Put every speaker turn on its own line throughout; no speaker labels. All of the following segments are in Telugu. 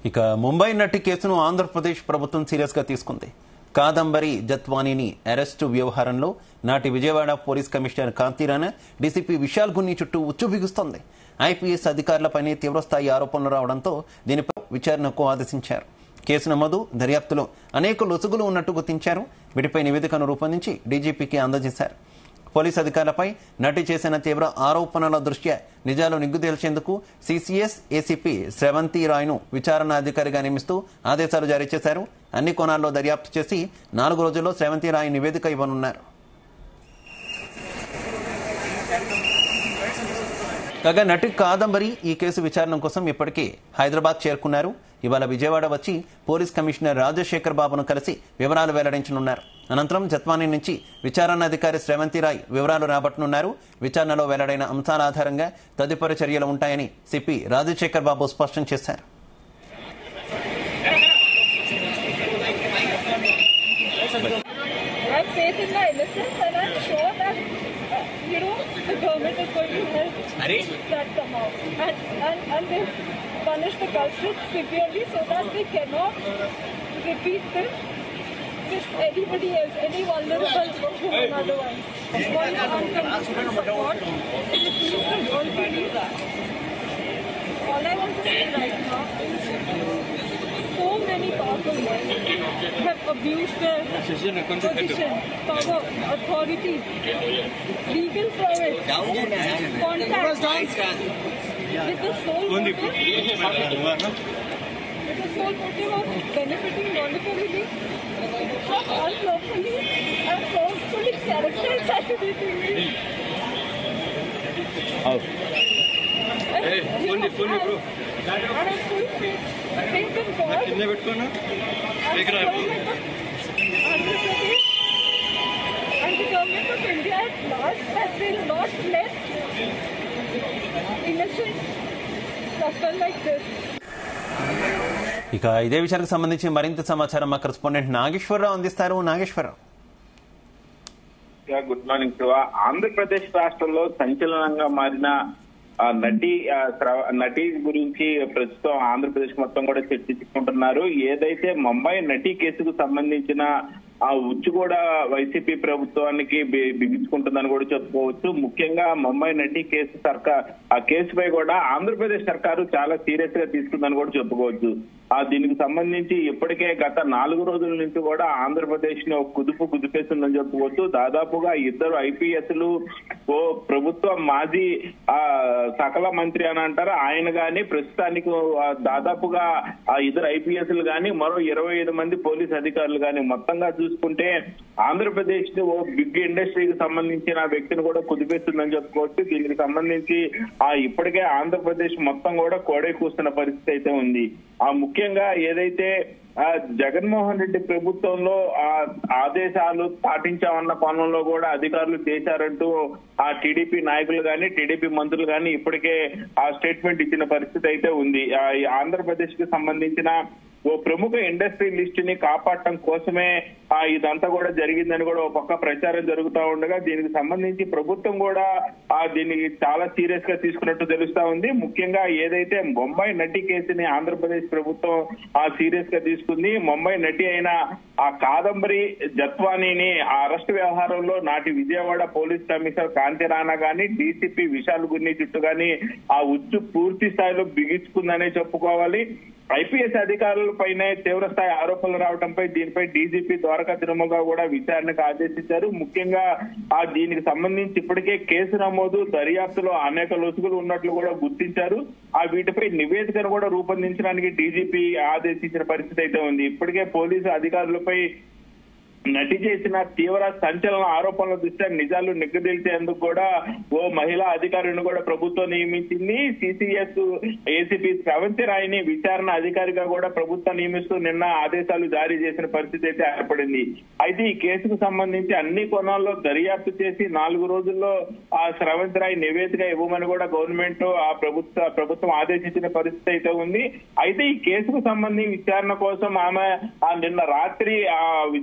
ఇక ముంబై నటి కేసును ఆంధ్రప్రదేశ్ ప్రభుత్వం సీరియస్ గా తీసుకుంది కాదంబరి జత్వానీని అరెస్టు వ్యవహారంలో నాటి Vijayawada police commissioner Kanthi Rana DCP Vishal Gunni చుట్టూ ఉచ్చు బిగుస్తోంది ఐపీఎస్ అధికారులపైనే తీవ్రస్థాయి ఆరోపణలు రావడంతో దీనిపై విచారణకు ఆదేశించారు కేసు నమోదు దర్యాప్తులో అనేక లొసుగులు ఉన్నట్టు గుర్తించారు వీటిపై నివేదికను రూపొందించి డీజీపీకి అందజేశారు పోలీస్ అధికారులపై నటి చేసిన తీవ్ర ఆరోపణల దృష్ట్యా నిజాలు నిగ్గు తేల్చేందుకు సీసీఎస్ ఏసీపీ శ్రవంతి రాయ్ను విచారణ అధికారిగా నియమిస్తూ ఆదేశాలు జారీ చేశారు అన్ని కోణాల్లో దర్యాప్తు చేసి నాలుగు రోజుల్లో శ్రవంతి రాయ్ నివేదిక ఇవ్వనున్నారు కాగా నటి కాదంబరి ఈ కేసు విచారణ కోసం ఇప్పటికే హైదరాబాద్ చేరుకున్నారు ఇవాళ విజయవాడ వచ్చి పోలీస్ కమిషనర్ రాజశేఖర్ బాబును కలిసి వివరాలు వెల్లడించనున్నారు అనంతరం జత్వానీ నుంచి విచారణ అధికారి శ్రవంతి రాయ్ వివరాలు రాబట్టనున్నారు విచారణలో వెల్లడైన అంశాల ఆధారంగా తదుపరి చర్యలు ఉంటాయని సిపి రాజశేఖర్ బాబు స్పష్టం చేశారు
I have faith in my innocence and I'm sure that, uh, you know, the government is going to help that come out. And, and, and they punish the culprits severely so that they cannot repeat this with anybody else, any vulnerable woman otherwise. One unconditional support, it just needs the world to believe that. All I want to say right now is so many powerful men have abused their position, power, authority, legal prowess, contact with the sole motive, with the sole motive of benefiting monetarily from unlawfully and wrongfully character assassinating me. Hey,
phone me, phone me, bro.
I have full faith, faith in God.
కింద పెట్టుకోనా
And the government of Andhra Pradesh and the government of India at large that will not let innocent suffer like this.
ఇక ఇదే విషయానికి సంబంధించి మరింత సమాచారం మా కరెస్పాండెంట్ నాగేశ్వరరావు అందిస్తారు Nageswara Rao
yeah, good morning Shiva Andhra Pradesh రాష్ట్రంలో సంచలనంగా మారిన ఆ, నటి ఆ, స్రవ- నటి గురించి ప్రస్తుతం ఆంధ్రప్రదేశ్ మొత్తం కూడా చర్చించుకుంటున్నారు ఏదైతే ముంబై నటి కేసుకు సంబంధించిన ఆ ఉచ్చు కూడా వైసీపీ ప్రభుత్వానికి బి- బిగించుకుంటుందని కూడా చెప్పుకోవచ్చు ముఖ్యంగా ముంబై నటి కేసు సర్కార్ ఆ కేసుపై కూడా ఆంధ్రప్రదేశ్ సర్కారు చాలా సీరియస్ గా తీసుకుందని కూడా చెప్పుకోవచ్చు ఆ దీనికి సంబంధించి ఇప్పటికే గత నాలుగు రోజుల నుంచి కూడా ఆంధ్రప్రదేశ్ ని ఒక కుదుపు కుదిపేస్తుందని చెప్పుకోవచ్చు దాదాపుగా ఇద్దరు ఐపీఎస్లు ఓ ప్రభుత్వ మాజీ ఆ సకల మంత్రి అని అంటారు ఆయన గాని ప్రస్తుతానికి ఆ, దాదాపుగా ఆ ఇద్దరు ఐపీఎస్లు గాని మరో ఇరవై ఐదు మంది పోలీస్ అధికారులు గాని మొత్తంగా చూసుకుంటే ఆంధ్రప్రదేశ్ ని ఓ బిగ్ ఇండస్ట్రీకి సంబంధించిన వ్యక్తిని కూడా కుదిపేస్తుందని చెప్పుకోవచ్చు దీనికి సంబంధించి ఆ ఇప్పటికే ఆంధ్రప్రదేశ్ మొత్తం కూడా కోడే కూస్తున్న పరిస్థితి అయితే ఉంది ఆ ముఖ్యంగా ఏదైతే ఆ జగన్మోహన్ రెడ్డి ప్రభుత్వంలో ఆ ఆదేశాలు పాటించామన్న కోణంలో కూడా అధికారులు చేశారంటూ ఆ టీడీపీ నాయకులు గాని టీడీపీ మంత్రులు గాని ఇప్పటికే ఆ స్టేట్మెంట్ ఇచ్చిన పరిస్థితి అయితే ఉంది ఆ ఈ ఆంధ్రప్రదేశ్ కి సంబంధించిన ఓ ప్రముఖ ఇండస్ట్రీ లిస్ట్ ని కాపాడటం కోసమే ఆ ఇదంతా కూడా జరిగిందని కూడా ఒక పక్క ప్రచారం జరుగుతా ఉండగా దీనికి సంబంధించి ప్రభుత్వం కూడా ఆ దీన్ని చాలా సీరియస్ గా తీసుకున్నట్టు తెలుస్తా ఉంది ముఖ్యంగా ఏదైతే ముంబై నటి కేసుని ఆంధ్రప్రదేశ్ ప్రభుత్వం ఆ సీరియస్ గా తీసుకుంది ముంబై నటి అయిన ఆ కాదంబరి జత్వానీని ఆ అరెస్ట్ వ్యవహారంలో నాటి విజయవాడ పోలీస్ కమిషనర్ కాంతి రాణా గాని డీసీపీ విశాల్ గున్ని చుట్టూ గాని ఆ ఉచ్చు పూర్తి స్థాయిలో బిగించుకుందనే చెప్పుకోవాలి ఐపీఎస్ అధికారులపైనే తీవ్ర స్థాయి ఆరోపణలు రావడంపై దీనిపై డీజీపీ ద్వారకా తిరుమల కూడా విచారణకు ఆదేశించారు ముఖ్యంగా ఆ దీనికి సంబంధించి ఇప్పటికే కేసు నమోదు దర్యాప్తులో అనేక లొసుగులు ఉన్నట్లు కూడా గుర్తించారు ఆ వీటిపై నివేదికను కూడా రూపొందించడానికి డీజీపీ ఆదేశించిన పరిస్థితి అయితే ఉంది ఇప్పటికే పోలీసు అధికారులపై నటి చేసిన తీవ్ర సంచలన ఆరోపణల దృష్ట్యా నిజాలు నిగ్గదీల్చేందుకు కూడా ఓ మహిళా అధికారిని కూడా ప్రభుత్వం నియమించింది సిసిఎస్ ఏసీపీ శ్రవంతి రాయ్ని విచారణ అధికారిగా కూడా ప్రభుత్వం నియమిస్తూ నిన్న ఆదేశాలు జారీ చేసిన పరిస్థితి అయితే ఏర్పడింది అయితే ఈ కేసుకు సంబంధించి అన్ని కోణాల్లో దర్యాప్తు చేసి నాలుగు రోజుల్లో ఆ శ్రవంతి రాయ్ నివేదిక ఇవ్వమని కూడా గవర్నమెంట్ ఆ ప్రభుత్వ ప్రభుత్వం ఆదేశించిన పరిస్థితి అయితే ఉంది అయితే ఈ కేసుకు సంబంధించి విచారణ కోసం ఆమె ఆ నిన్న రాత్రి ఆ విజయవాడ చేరుకుని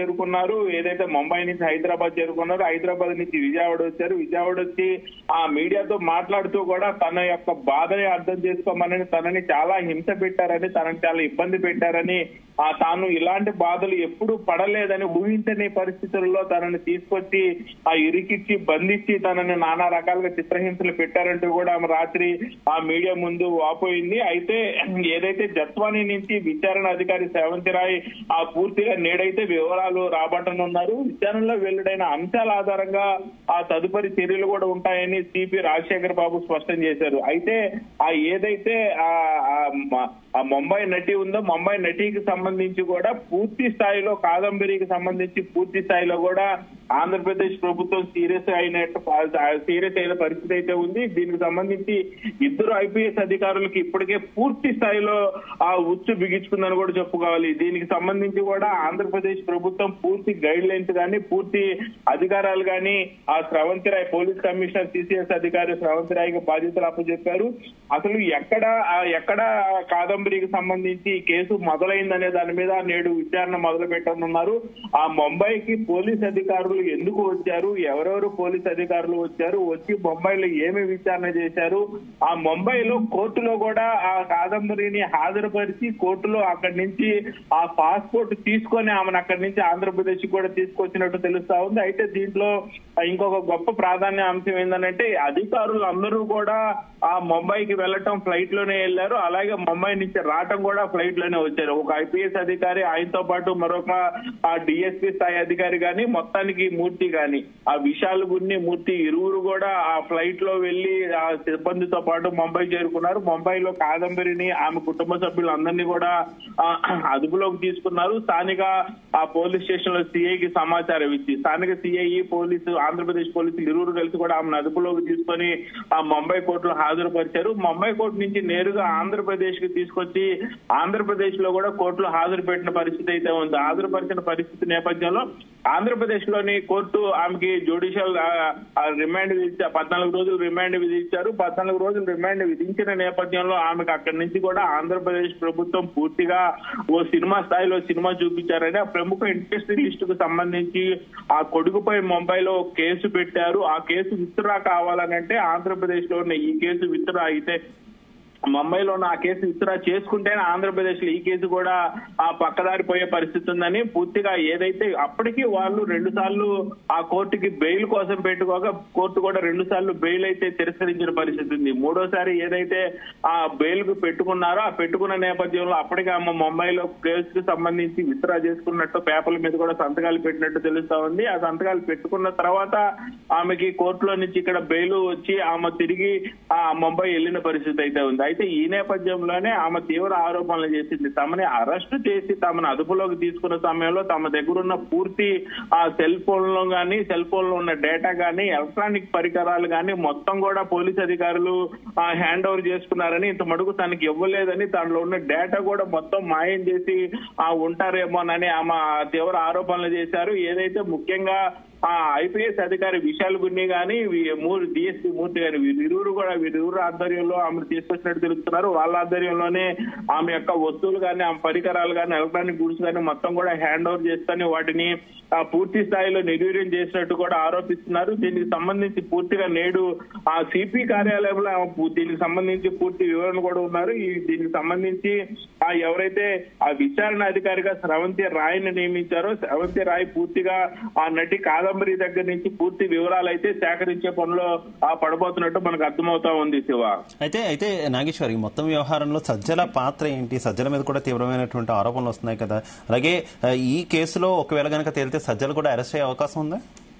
చేరుకున్నారు ఏదైతే ముంబై నుంచి హైదరాబాద్ చేరుకున్నారు హైదరాబాద్ నుంచి విజయవాడ వచ్చారు విజయవాడ వచ్చి ఆ మీడియాతో మాట్లాడుతూ కూడా తన యొక్క బాధని అర్థం చేసుకోమని తనని చాలా హింస పెట్టారని తనని చాలా ఇబ్బంది పెట్టారని ఆ తాను ఇలాంటి బాధలు ఎప్పుడు పడలేదని ఊహించని పరిస్థితుల్లో తనని తీసుకొచ్చి ఆ ఇరికిచ్చి బంధించి తనని నానా రకాలుగా చిత్రహింసలు పెట్టారంటూ కూడా ఆమె రాత్రి ఆ మీడియా ముందు వాపోయింది అయితే ఏదైతే జత్వాని నుంచి విచారణ అధికారి సేవంతి రాయ్ ఆ పూర్తిగా నేడైతే వివరాలు రాబట్టనున్నారు విచారణలో వెల్లడైన అంశాల ఆధారంగా ఆ తదుపరి చర్యలు కూడా ఉంటాయని సిపి రాజశేఖర్ బాబు స్పష్టం చేశారు అయితే ఆ ఏదైతే ఆ ఆ మ- ఆ ముంబై నటి ఉందో ముంబై నటికి సంబంధించి కూడా పూర్తి స్థాయిలో కాదంబరికి సంబంధించి పూర్తి స్థాయిలో కూడా ఆంధ్రప్రదేశ్ ప్రభుత్వం సీరియస్ అయినట్టు సీరియస్ అయిన పరిస్థితి అయితే ఉంది దీనికి సంబంధించి ఇద్దరు ఐపీఎస్ అధికారులకి ఇప్పటికే పూర్తి స్థాయిలో ఆ ఉచ్చు బిగించుకుందని కూడా చెప్పుకోవాలి దీనికి సంబంధించి కూడా ఆంధ్రప్రదేశ్ ప్రభుత్వం పూర్తి గైడ్ లైన్స్ కానీ పూర్తి అధికారాలు కానీ ఆ Sravanthi Rai police commissioner CCS అధికారి స్రవంతి రాయ్కి బాధ్యతలు అప్పచెప్పారు అసలు ఎక్కడ ఆ ఎక్కడ ఆ కాదంబరికి సంబంధించి ఈ కేసు మొదలైందనే దాని మీద నేడు విచారణ మొదలు పెట్టనున్నారు ఆ ముంబైకి పోలీస్ అధికారులు ఎందుకు వచ్చారు ఎవరెవరు పోలీస్ అధికారులు వచ్చారు వచ్చి ముంబైలో ఏమి విచారణ చేశారు ఆ ముంబైలో కోర్టులో కూడా ఆ కాదంబరిని హాజరుపరిచి కోర్టులో అక్కడి నుంచి ఆ పాస్పోర్ట్ తీసుకొని ఆమెను అక్కడి నుంచి ఆంధ్రప్రదేశ్ కూడా తీసుకొచ్చినట్టు తెలుస్తా ఉంది అయితే దీంట్లో ఇంకొక గొప్ప ప్రాధాన్య అంశం ఏంటంటే అధికారులు అందరూ కూడా ఆ ముంబైకి వెళ్ళటం ఫ్లైట్ లోనే వెళ్ళారు అలాగే ముంబై నుంచి రావటం కూడా ఫ్లైట్ లోనే వచ్చారు ఒక ఐపీఎస్ అధికారి ఆయనతో పాటు మరొక ఆ డిఎస్పీ స్థాయి అధికారి గాని మొత్తానికి మూర్తి గాని ఆ విశాల్ గున్ని మూర్తి ఇరువురు కూడా ఆ ఫ్లైట్ లో వెళ్లి ఆ సిబ్బందితో పాటు ముంబై చేరుకున్నారు ముంబైలో కాదంబరిని ఆమె కుటుంబ సభ్యులందరినీ కూడా ఆ, అదుపులోకి తీసుకున్నారు స్థానిక ఆ పోలీస్ స్టేషన్ లో సిఐకి సమాచారం ఇచ్చి స్థానిక సిఐ పోలీసు ఆంధ్రప్రదేశ్ పోలీసులు ఇరువురు కలిసి కూడా ఆమెను అదుపులోకి తీసుకొని ఆ ముంబై కోర్టులో హాజరుపరిచారు ముంబై కోర్టు నుంచి నేరుగా ఆంధ్రప్రదేశ్ కి తీసుకొచ్చి ఆంధ్రప్రదేశ్ లో కూడా కోర్టులో హాజరు పెట్టిన పరిస్థితి అయితే ఉంది హాజరుపరిచిన పరిస్థితి నేపథ్యంలో ఆంధ్రప్రదేశ్ లోని కోర్టు ఆమెకి జ్యుడిషియల్ రిమాండ్ విధించారు పద్నాలుగు రోజులు రిమాండ్ విధించారు పద్నాలుగు రోజులు రిమాండ్ విధించిన నేపథ్యంలో ఆమెకు అక్కడి నుంచి కూడా ఆంధ్రప్రదేశ్ ప్రభుత్వం పూర్తిగా ఓ సినిమా స్థాయిలో సినిమా చూపించారని ఆ ప్రముఖ ఇండస్ట్రియలిస్ట్ కు సంబంధించి ఆ కొడుకుపై ముంబైలో కేసు పెట్టారు ఆ కేసు విత్డ్రా కావాలనంటే ఆంధ్రప్రదేశ్ లో ఉన్న ఈ కేసు విత్డ్రా అయితే ముంబైలో ఉన్న ఆ కేసు విత్డ్రా చేసుకుంటేనే ఆంధ్రప్రదేశ్ లో ఈ కేసు కూడా ఆ పక్కదారి పోయే పరిస్థితి ఉందని పూర్తిగా ఏదైతే అప్పటికి వాళ్ళు రెండు సార్లు ఆ కోర్టుకి బెయిల్ కోసం పెట్టుకోగా కోర్టు కూడా రెండు సార్లు బెయిల్ అయితే తిరస్కరించిన పరిస్థితి ఉంది మూడోసారి ఏదైతే ఆ బెయిల్ కు పెట్టుకున్నారో ఆ పెట్టుకున్న నేపథ్యంలో అప్పటికే ఆమె ముంబైలో కేసుకు సంబంధించి విత్డ్రా చేసుకున్నట్టు పేపర్ల మీద కూడా సంతకాలు పెట్టినట్టు తెలుస్తా ఉంది ఆ సంతకాలు పెట్టుకున్న తర్వాత ఆమెకి కోర్టులో నుంచి ఇక్కడ బెయిల్ వచ్చి ఆమె తిరిగి ఆ ముంబై వెళ్ళిన పరిస్థితి అయితే ఉంది అయితే ఈ నేపథ్యంలోనే ఆమె తీవ్ర ఆరోపణలు చేసింది తమని అరెస్ట్ చేసి తమను అదుపులోకి తీసుకున్న సమయంలో తమ దగ్గర ఉన్న పూర్తి ఆ సెల్ ఫోన్ లో గానీ సెల్ ఫోన్ లో ఉన్న డేటా గానీ ఎలక్ట్రానిక్ పరికరాలు గానీ మొత్తం కూడా పోలీస్ అధికారులు హ్యాండ్ ఓవర్ చేసుకున్నారని ఇంత మడుగు తనకి ఇవ్వలేదని దానిలో ఉన్న డేటా కూడా మొత్తం మాయం చేసి ఆ ఉంటారేమోనని ఆమె తీవ్ర ఆరోపణలు చేశారు ఏదైతే ముఖ్యంగా ఆ ఐపీఎస్ అధికారి విశాల్ గున్ని గాని వీ- మూడు డిఎస్పీ మూర్తి గాని వీరిరువురు కూడా వీరిరువురు ఆధ్వర్యంలో ఆమె తీసుకొచ్చినట్టు తెలుస్తున్నారు వాళ్ళ ఆధ్వర్యంలోనే ఆమె యొక్క వస్తువులు కానీ ఆమె పరికరాలు కానీ ఎలక్ట్రానిక్ గుడ్స్ కానీ మొత్తం కూడా హ్యాండ్ ఓవర్ చేస్తని వాటిని ఆ పూర్తి స్థాయిలో నిర్వీర్యం చేసినట్టు కూడా ఆరోపిస్తున్నారు దీనికి సంబంధించి పూర్తిగా నేడు ఆ సిపి కార్యాలయంలో ఆమె పూ- దీనికి సంబంధించి పూర్తి వివరణ కూడా ఉన్నారు ఈ దీనికి సంబంధించి ఆ ఎవరైతే ఆ విచారణ అధికారిగా స్రవంతి రాయ్ని నియమించారో స్రవంతి రాయ్ పూర్తిగా ఆ నటి కాదంబరి దగ్గర నుంచి పూర్తి వివరాలు అయితే సేకరించే పనిలో ఆ పడబోతున్నట్టు మనకు అర్థమవుతా ఉంది శివ
అయితే అయితే నాగేశ్వర్ ఈ మొత్తం వ్యవహారంలో సజ్జల పాత్ర ఏంటి సజ్జల మీద కూడా తీవ్రమైనటువంటి ఆరోపణలు వస్తున్నాయి కదా అలాగే ఆ, ఈ కేసులో ఒకవేళ గనక తేలితే సజ్జలు కూడా అరెస్ట్ అయ్యే అవకాశం ఉందా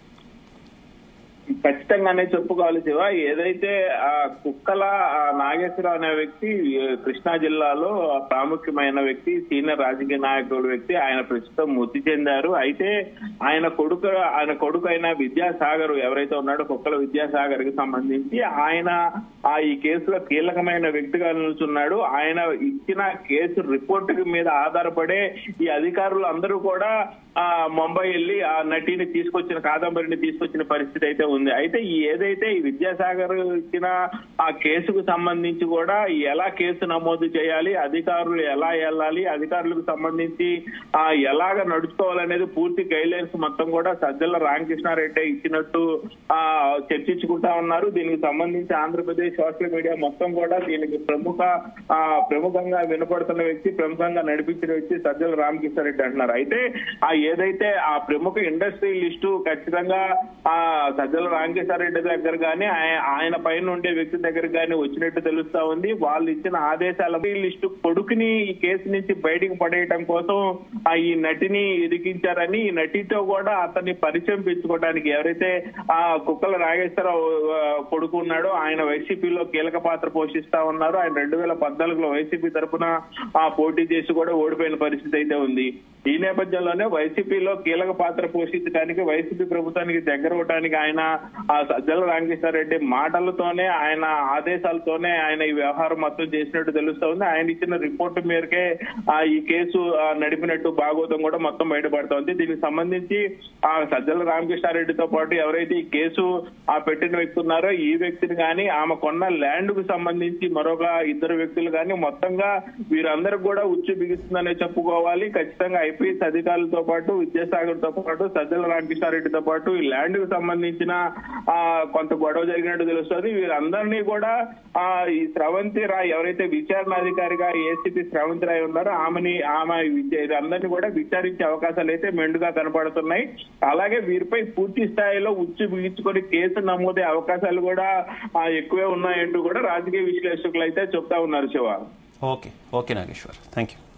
ఖచ్చితంగానే చెప్పుకోవాలి శివ ఏదైతే ఆ కుక్కల ఆ నాగేశ్వరరావు అనే వ్యక్తి ఏ, కృష్ణా జిల్లాలో ప్రాముఖ్యమైన వ్యక్తి సీనియర్ రాజకీయ నాయకుడు వ్యక్తి ఆయన ప్రస్తుతం మృతి చెందారు అయితే ఆయన కొడుకు ఆయన కొడుకు అయిన విద్యాసాగర్ ఎవరైతే ఉన్నాడో కుక్కల విద్యాసాగర్ కి సంబంధించి ఆయన ఆ ఈ కేసులో కీలకమైన వ్యక్తిగా నిలుచున్నాడు ఆయన ఇచ్చిన కేసు రిపోర్ట్ మీద ఆధారపడే ఈ అధికారులు అందరూ కూడా ఆ ముంబై వెళ్ళి ఆ నటిని తీసుకొచ్చిన కాదంబరిని తీసుకొచ్చిన పరిస్థితి అయితే ఉంది అయితే అయితే ఈ ఏదైతే ఈ విద్యాసాగర్ ఇచ్చిన ఆ కేసుకు సంబంధించి కూడా ఎలా కేసు నమోదు చేయాలి అధికారులు ఎలా వెళ్ళాలి అధికారులకు సంబంధించి ఆ ఎలాగ నడుచుకోవాలనేది పూర్తి గైడ్లైన్స్ మొత్తం కూడా సజ్జల రామకృష్ణారెడ్డి ఇచ్చినట్టు ఆ చర్చించుకుంటా ఉన్నారు దీనికి సంబంధించి ఆంధ్రప్రదేశ్ సోషల్ మీడియా మొత్తం కూడా దీనికి ప్రముఖ ఆ ప్రముఖంగా వినపడుతున్న వ్యక్తి ప్రముఖంగా నడిపించిన వ్యక్తి సజ్జల రామకృష్ణారెడ్డి అంటున్నారు అయితే ఆ ఏదైతే ఆ ప్రముఖ ఇండస్ట్రీ లిస్టు ఖచ్చితంగా ఆ సజ్జల రామకృష్ణారెడ్డి దగ్గర గానీ ఆయ- ఆయన పైన ఉండే వ్యక్తి దగ్గర గానీ వచ్చినట్టు తెలుస్తా ఉంది వాళ్ళు ఇచ్చిన ఆదేశాల ఈ లిస్టు కొడుకుని ఈ కేసు నుంచి బయటికి పడేయటం కోసం ఆ ఈ నటిని ఇరికించారని ఈ నటితో కూడా అతన్ని పరిచయం పెంచుకోవడానికి ఎవరైతే ఆ కుక్కల నాగేశ్వరరావు ఆ, కొడుకు ఉన్నాడో ఆయన వైసీపీలో కీలక పాత్ర పోషిస్తా ఉన్నారు ఆయన రెండు వేల పద్నాలుగులో వైసీపీ తరఫున ఆ పోటీ చేసి కూడా ఓడిపోయిన పరిస్థితి అయితే ఉంది ఈ నేపథ్యంలోనే వైసీపీలో కీలక పాత్ర పోషించడానికి వైసీపీ ప్రభుత్వానికి దగ్గర అవడానికి ఆయన ఆ సజ్జల రామకృష్ణారెడ్డి మాటలతోనే ఆయన ఆదేశాలతోనే ఆయన ఈ వ్యవహారం మొత్తం చేసినట్టు తెలుస్తోంది ఆయన ఇచ్చిన రిపోర్టు మేరకే ఆ ఈ కేసు ఆ, నడిపినట్టు భాగవతం కూడా మొత్తం బయటపడుతోంది దీనికి సంబంధించి ఆ సజ్జల రామకృష్ణారెడ్డితో పాటు ఎవరైతే ఈ కేసు ఆ పెట్టిన వ్యక్తి ఉన్నారో ఈ వ్యక్తిని గాని ఆమె కొన్న ల్యాండ్ కు సంబంధించి మరొక ఇద్దరు వ్యక్తులు గాని మొత్తంగా వీరందరూ కూడా ఉచ్చు బిగుస్తుందనే చెప్పుకోవాలి ఖచ్చితంగా ఐపీఎస్ అధికారులతో పాటు విద్యాసాగర్ తో పాటు సజ్జల రామకృష్ణారెడ్డితో పాటు ఈ ల్యాండ్ కు సంబంధించిన ఆ కొంత గొడవ జరిగినట్టు తెలుస్తుంది వీరందరినీ కూడా ఆ ఈ స్రవంతి రాయ్ ఎవరైతే విచారణ అధికారిగా ఏసీపీ స్రవంతి రాయ్ ఉన్నారో ఆమెని ఆమె విచ- వీరందరినీ కూడా విచారించే అవకాశాలు అయితే మెండుగా కనపడుతున్నాయి అలాగే వీరిపై పూర్తి స్థాయిలో ఉచ్చు బిగించుకొని కేసు నమోదే అవకాశాలు కూడా ఆ, ఎక్కువే ఉన్నాయంటూ కూడా రాజకీయ విశ్లేషకులు అయితే చెప్తా ఉన్నారు Shiva
okay okay Nageswar thank you